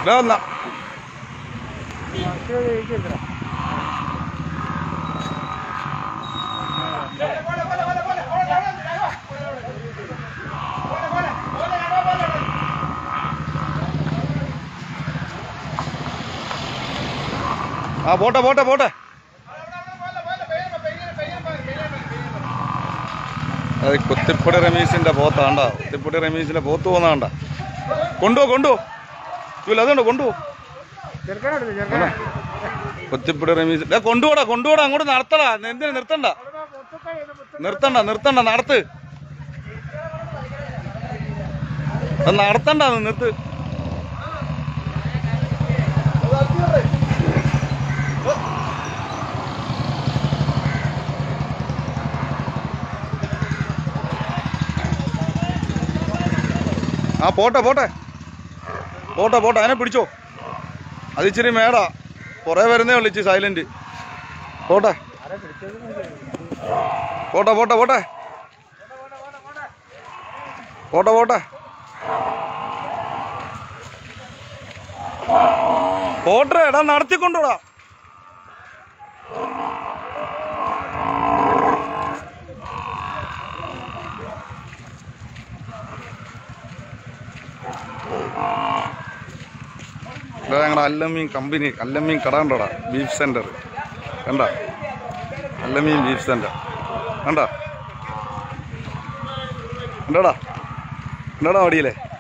ഇതാ വന്നാ ആ പോട്ടെ പോട്ടെ പോട്ടെ അത് കുത്തിപ്പൊടി റമീസിന്റെ പോത്താണ്ട കുത്തിപ്പൊടി റമീസിന്റെ പോത്ത് പോകുന്നതാണ്ട കൊണ്ടുപോ കൊണ്ടുപോ ഇല്ല അതുകൊണ്ട് കൊണ്ടുപോ കുത്തിപ്പൊടി റമീസ് ഡേ കൊണ്ടുപോടാ കൊണ്ടുപോടാ അങ്ങോട്ട് നടത്തടാ എന്തിനു നിർത്തണ്ട നിർത്തണ്ട നിർത്തണ്ട നടത്ത് അത് നടത്തണ്ട അത് നിർത്ത് ആ പോട്ടെ പോട്ടെ പോട്ടെ പോട്ടെ അതിനെ പിടിച്ചോ അത് ഇച്ചിരി മേടാ കുറേ വരുന്നേ ഉള്ളു ഇച്ചിരി സൈലന്റ് പോട്ടെ പോട്ടെ പോട്ടെ പോട്ടെ പോട്ടെ പോട്ടെ പോട്ടെ എടാ നടത്തിക്കൊണ്ടോടാ ഇതാ ഞങ്ങളുടെ അല്ലമീൻ കമ്പനി അല്ലമീൻ കട കണ്ടോടാ ബീഫ് സെന്റർ കണ്ട അല്ലമീൻ ബീഫ് സെന്റർ കണ്ട കണ്ടോടാ കണ്ടോടാ വടിയില്ലേ